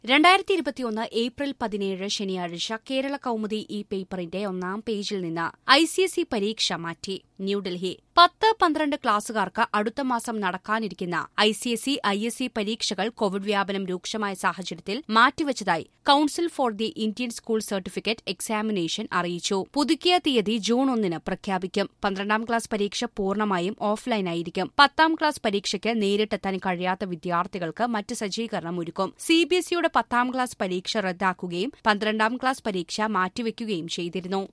രണ്ടായിരത്തി ഇരുപത്തിയൊന്ന് ഏപ്രിൽ പതിനേഴ് ശനിയാഴ്ച കേരള കൗമുദി ഈ പേപ്പറിന്റെ ഒന്നാം പേജിൽ നിന്ന് ഐ സി എസ് ഇ പരീക്ഷ മാറ്റി ന്യൂഡൽഹി പത്ത് പന്ത്രണ്ട് ക്ലാസുകാർക്ക് അടുത്ത മാസം നടക്കാനിരിക്കുന്ന I C S E I S E പരീക്ഷകൾ കോവിഡ് വ്യാപനം രൂക്ഷമായ സാഹചര്യത്തിൽ മാറ്റിവച്ചതായി council for the Indian school certificate examination അറിയിച്ചു പുതുക്കിയ തീയതി ജൂൺ ഒന്നിന് പ്രഖ്യാപിക്കും പന്ത്രണ്ടാം ക്ലാസ് പരീക്ഷ പൂർണ്ണമായും ഓഫ്ലൈനായിരിക്കും പത്താം ക്ലാസ് പരീക്ഷയ്ക്ക് നേരിട്ടെത്താൻ കഴിയാത്ത വിദ്യാർത്ഥികൾക്ക് മറ്റ് സജ്ജീകരണം ഒരുക്കും സിബിഎസ്ഇയുടെ പത്താം ക്ലാസ് പരീക്ഷ റദ്ദാക്കുകയും പന്ത്രണ്ടാം ക്ലാസ് പരീക്ഷ മാറ്റിവെക്കുകയും ചെയ്തിരുന്നു